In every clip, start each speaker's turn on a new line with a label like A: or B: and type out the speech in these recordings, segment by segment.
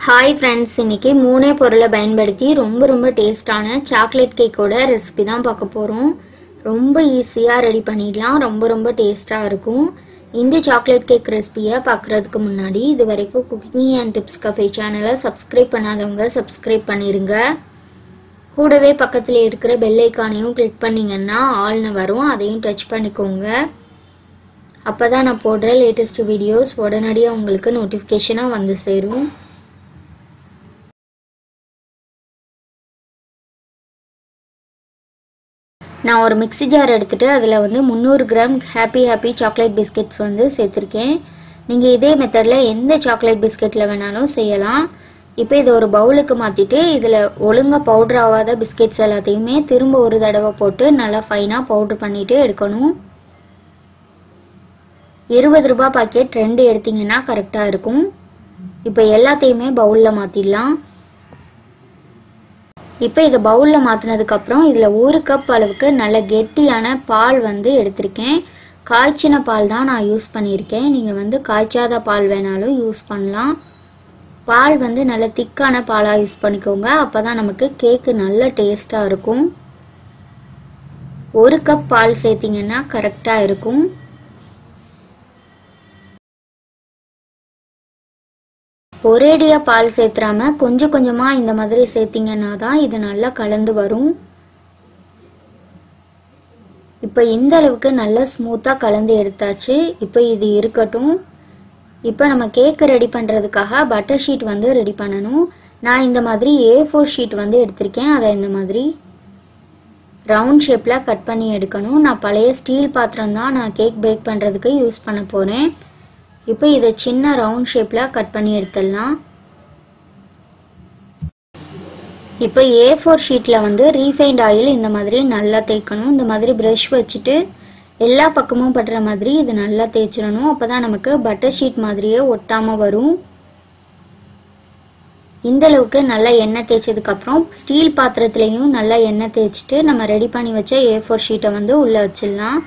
A: hi friends இன்னைக்கு மூணே பொருளை பயன்படுத்தி ரொம்ப ரொம்ப டேஸ்டான சாக்லேட் கேக்கோட ரெசிபி தான் பார்க்க போகிறோம் ரொம்ப ஈஸியாக ரெடி பண்ணிடலாம் ரொம்ப ரொம்ப டேஸ்ட்டாக இருக்கும் இந்த சாக்லேட் கேக் ரெசிபியை பார்க்குறதுக்கு முன்னாடி இது வரைக்கும் குக்கிங் அண்ட் டிப்ஸ் கஃபே சேனலை சப்ஸ்கிரைப் பண்ணாதவங்க சப்ஸ்கிரைப் பண்ணிடுங்க கூடவே பக்கத்தில் இருக்கிற பெல் ஐக்கானையும் கிளிக் பண்ணிங்கன்னா ஆல்னு வரும் அதையும் டச் பண்ணிக்கோங்க அப்போ தான் நான் போடுற லேட்டஸ்ட் வீடியோஸ் உடனடியாக உங்களுக்கு நோட்டிஃபிகேஷனாக வந்து சேரும் நான் ஒரு மிக்ஸி ஜார் எடுத்துகிட்டு அதில் வந்து முந்நூறு gram happy happy chocolate biscuits வந்து சேர்த்துருக்கேன் நீங்கள் இதே மெத்தடில் எந்த சாக்லேட் பிஸ்கெட்டில் வேணாலும் செய்யலாம் இப்போ இதை ஒரு பவுலுக்கு மாற்றிட்டு இதில் ஒழுங்காக பவுடர் ஆகாத பிஸ்கெட்ஸ் எல்லாத்தையுமே திரும்ப ஒரு தடவை போட்டு நல்லா ஃபைனாக பவுட்ரு பண்ணிவிட்டு எடுக்கணும் இருபது ரூபாய் பாக்கெட் ரெண்டு எடுத்தீங்கன்னா கரெக்டாக இருக்கும் இப்போ எல்லாத்தையுமே பவுலில் மாற்றிடலாம் இப்போ இதை பவுலில் மாற்றினதுக்கப்புறம் இதில் ஒரு கப் அளவுக்கு நல்ல கெட்டியான பால் வந்து எடுத்திருக்கேன் காய்ச்சின பால் தான் நான் யூஸ் பண்ணியிருக்கேன் நீங்கள் வந்து காய்ச்சாத பால் வேணாலும் யூஸ் பண்ணலாம் பால் வந்து நல்ல திக்கான பாலாக யூஸ் பண்ணிக்கோங்க அப்போ தான் நமக்கு கேக்கு நல்ல டேஸ்ட்டாக இருக்கும் ஒரு கப் பால் சேர்த்திங்கன்னா கரெக்டாக இருக்கும் ஒரேடியாக பால் சேர்த்துறாம கொஞ்சம் கொஞ்சமாக இந்த மாதிரி சேர்த்திங்கன்னா தான் இது நல்லா கலந்து வரும் இப்போ இந்த அளவுக்கு நல்லா ஸ்மூத்தாக கலந்து எடுத்தாச்சு இப்போ இது இருக்கட்டும் இப்போ நம்ம கேக்கு ரெடி பண்ணுறதுக்காக பட்டர் ஷீட் வந்து ரெடி பண்ணணும் நான் இந்த மாதிரி ஏ ஃபோர் ஷீட் வந்து எடுத்திருக்கேன் அதை இந்த மாதிரி ரவுண்ட் ஷேப்பில் கட் பண்ணி எடுக்கணும் நான் பழைய ஸ்டீல் பாத்திரம் தான் நான் கேக் பேக் பண்ணுறதுக்கு யூஸ் பண்ண போகிறேன் இப்போ இதை சின்ன ரவுண்ட் ஷேப்பில் கட் பண்ணி எடுத்துடலாம் இப்போ ஏ ஃபோர் ஷீட்டில் வந்து ரீஃபைண்ட் ஆயில் இந்த மாதிரி நல்லா தேய்க்கணும் இந்த மாதிரி ப்ரஷ் வச்சுட்டு எல்லா பக்கமும் படுற மாதிரி இது நல்லா தேய்ச்சிடணும் அப்போ தான் நமக்கு பட்டர் ஷீட் மாதிரியே ஒட்டாமல் வரும் இந்த அளவுக்கு நல்லா எண்ணெய் தேய்ச்சதுக்கப்புறம் ஸ்டீல் பாத்திரத்துலேயும் நல்லா எண்ணெய் தேய்ச்சிட்டு நம்ம ரெடி பண்ணி வச்ச ஏ ஃபோர் ஷீட்டை வந்து உள்ளே வச்சிடலாம்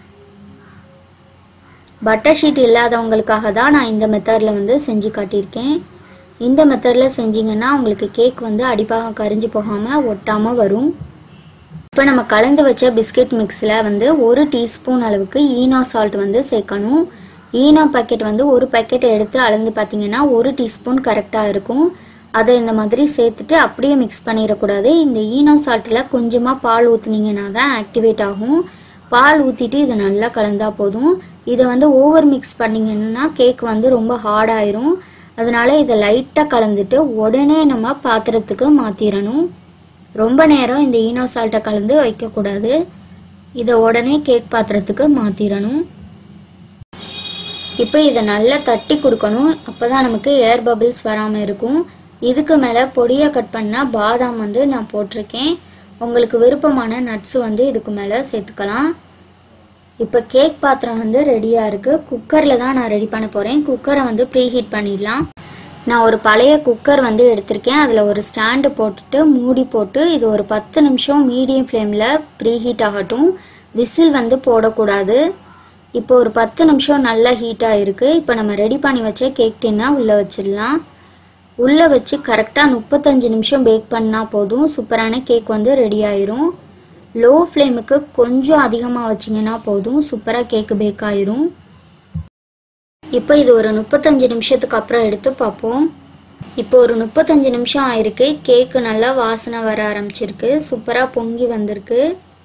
A: பட்டர் ஷீட் இல்லாதவங்களுக்காக தான் நான் இந்த மெத்தடில் வந்து செஞ்சு காட்டியிருக்கேன் இந்த மெத்தடில் செஞ்சிங்கன்னா உங்களுக்கு கேக் வந்து அடிப்பாக கரிஞ்சு போகாமல் ஒட்டாமல் வரும் இப்போ நம்ம கலந்து வச்ச பிஸ்கெட் மிக்ஸில் வந்து ஒரு டீஸ்பூன் அளவுக்கு ஈனோ சால்ட் வந்து சேர்க்கணும் ஈனோ பேக்கெட் வந்து ஒரு பேக்கெட் எடுத்து அளந்து பார்த்தீங்கன்னா ஒரு டீஸ்பூன் கரெக்டாக இருக்கும் அதை இந்த மாதிரி சேர்த்துட்டு அப்படியே மிக்ஸ் பண்ணிடக்கூடாது இந்த ஈனோ சால்ட்டில் கொஞ்சமாக பால் ஊற்றுனீங்கன்னா தான் ஆக்டிவேட் ஆகும் பால் ஊற்றிட்டு இது நல்லா கலந்தா போதும் இதை வந்து ஓவர் மிக்ஸ் பண்ணிங்கன்னா கேக் வந்து ரொம்ப ஹார்ட் ஆயிரும் அதனால இதை லைட்டாக கலந்துட்டு உடனே நம்ம பாத்திரத்துக்கு மாற்றிடணும் ரொம்ப நேரம் இந்த ஈனோ சால்ட்டை கலந்து வைக்கக்கூடாது இதை உடனே கேக் பாத்திரத்துக்கு மாற்றிடணும் இப்போ இதை நல்லா தட்டி கொடுக்கணும் அப்போ தான் நமக்கு ஏர் பபிள்ஸ் வராமல் இருக்கும் இதுக்கு மேலே பொடியாக கட் பண்ணால் பாதாம் வந்து நான் போட்டிருக்கேன் உங்களுக்கு விருப்பமான நட்ஸ் வந்து இதுக்கு மேலே சேர்த்துக்கலாம் இப்போ கேக் பாத்திரம் வந்து ரெடியாக இருக்குது குக்கரில் தான் நான் ரெடி பண்ண போகிறேன் குக்கரை வந்து ப்ரீ ஹீட் பண்ணிடலாம் நான் ஒரு பழைய குக்கர் வந்து எடுத்திருக்கேன் அதில் ஒரு ஸ்டாண்டு போட்டுட்டு மூடி போட்டு இது ஒரு பத்து நிமிஷம் மீடியம் ஃப்ளேமில் ப்ரீ ஹீட் ஆகட்டும் விசில் வந்து போடக்கூடாது இப்போ ஒரு பத்து நிமிஷம் நல்லா ஹீட்டாக இருக்குது இப்போ நம்ம ரெடி பண்ணி வச்ச கேக் டின்னா உள்ளே வச்சிடலாம் உள்ளே வச்சு கரெக்டாக முப்பத்தஞ்சு நிமிஷம் பேக் பண்ணால் போதும் சூப்பரான கேக் வந்து ரெடி ஆயிரும் லோ ஃப்ளேமுக்கு கொஞ்சம் அதிகமாக வச்சிங்கன்னா போதும் சூப்பராக கேக்கு பேக் ஆயிரும் இப்போ இது ஒரு முப்பத்தஞ்சு நிமிஷத்துக்கு அப்புறம் எடுத்து பார்ப்போம் இப்போ ஒரு முப்பத்தஞ்சு நிமிஷம் ஆயிருக்கு கேக்கு நல்லா வாசனை வர ஆரம்பிச்சிருக்கு சூப்பராக பொங்கி வந்திருக்கு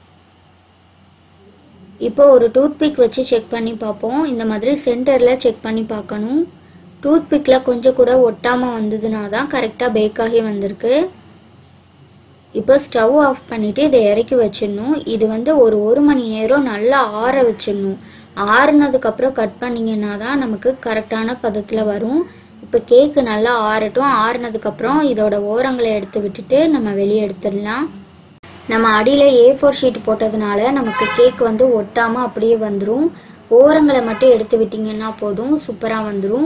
A: இப்போ ஒரு டூத்பிக் வச்சு செக் பண்ணி பார்ப்போம் இந்த மாதிரி சென்டரில் செக் பண்ணி பார்க்கணும் டூத்பிக்கில் கொஞ்சம் கூட ஒட்டாமல் வந்ததுனா தான் கரெக்டாக பேக் ஆகி வந்திருக்கு இப்போ ஸ்டவ் ஆஃப் பண்ணிவிட்டு இதை இறக்கி வச்சிடணும் இது வந்து ஒரு ஒரு மணி நேரம் நல்லா ஆற வச்சிடணும் ஆறுனதுக்கப்புறம் கட் பண்ணிங்கன்னா தான் நமக்கு கரெக்டான பதத்தில் வரும் இப்போ கேக்கு நல்லா ஆறட்டும் ஆறுனதுக்கப்புறம் இதோட ஓரங்களை எடுத்து விட்டுட்டு நம்ம வெளியே எடுத்துடலாம் நம்ம அடியில் ஏ ஃபோர் ஷீட் போட்டதுனால நமக்கு கேக் வந்து ஒட்டாமல் அப்படியே வந்துடும் ஓரங்களை மட்டும் எடுத்து விட்டிங்கன்னா போதும் சூப்பராக வந்துடும்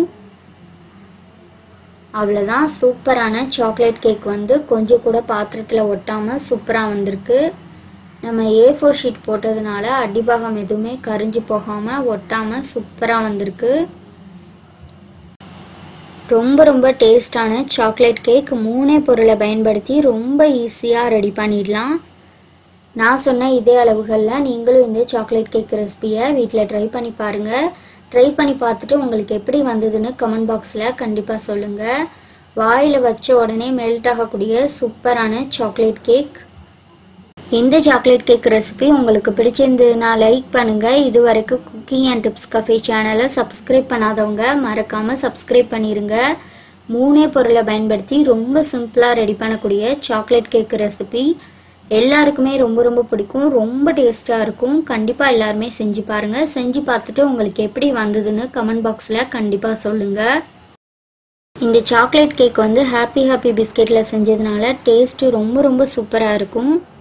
A: அவ்வளோதான் சூப்பரான சாக்லேட் கேக் வந்து கொஞ்சம் கூட பாத்திரத்தில் ஒட்டாமல் சூப்பராக வந்திருக்கு நம்ம ஏ ஃபோர் ஷீட் போட்டதுனால அடிபாகம் எதுவுமே கரிஞ்சு போகாமல் ஒட்டாமல் சூப்பராக வந்திருக்கு ரொம்ப ரொம்ப டேஸ்டான சாக்லேட் கேக் மூணே பொருளை பயன்படுத்தி ரொம்ப ஈஸியாக ரெடி பண்ணிடலாம் நான் சொன்ன இதே அளவுகளில் நீங்களும் இந்த சாக்லேட் கேக் ரெசிபியை வீட்டில் ட்ரை பண்ணி பாருங்கள் ட்ரை பண்ணி பார்த்துட்டு உங்களுக்கு எப்படி வந்ததுன்னு கமெண்ட் பாக்ஸில் கண்டிப்பாக சொல்லுங்கள் வாயில் வச்ச உடனே மெல்ட் ஆகக்கூடிய சூப்பரான சாக்லேட் கேக் இந்த சாக்லேட் கேக் ரெசிபி உங்களுக்கு பிடிச்சிருந்ததுன்னா லைக் பண்ணுங்க இது வரைக்கும் குக்கிங் அண்ட் டிப்ஸ் கஃபே சேனலை சப்ஸ்கிரைப் பண்ணாதவங்க மறக்காம சப்ஸ்கிரைப் பண்ணிருங்க மூணே பொருளை பயன்படுத்தி ரொம்ப சிம்பிளா ரெடி பண்ணக்கூடிய சாக்லேட் கேக் ரெசிபி எல்லாருக்குமே ரொம்ப ரொம்ப பிடிக்கும் ரொம்ப டேஸ்டா இருக்கும் கண்டிப்பா எல்லாருமே செஞ்சு பாருங்க செஞ்சு பார்த்துட்டு உங்களுக்கு எப்படி வந்ததுன்னு கமெண்ட் பாக்ஸ்ல கண்டிப்பா சொல்லுங்க இந்த சாக்லேட் கேக் வந்து ஹாப்பி ஹாப்பி பிஸ்கெட்ல செஞ்சதுனால டேஸ்ட் ரொம்ப ரொம்ப சூப்பரா இருக்கும்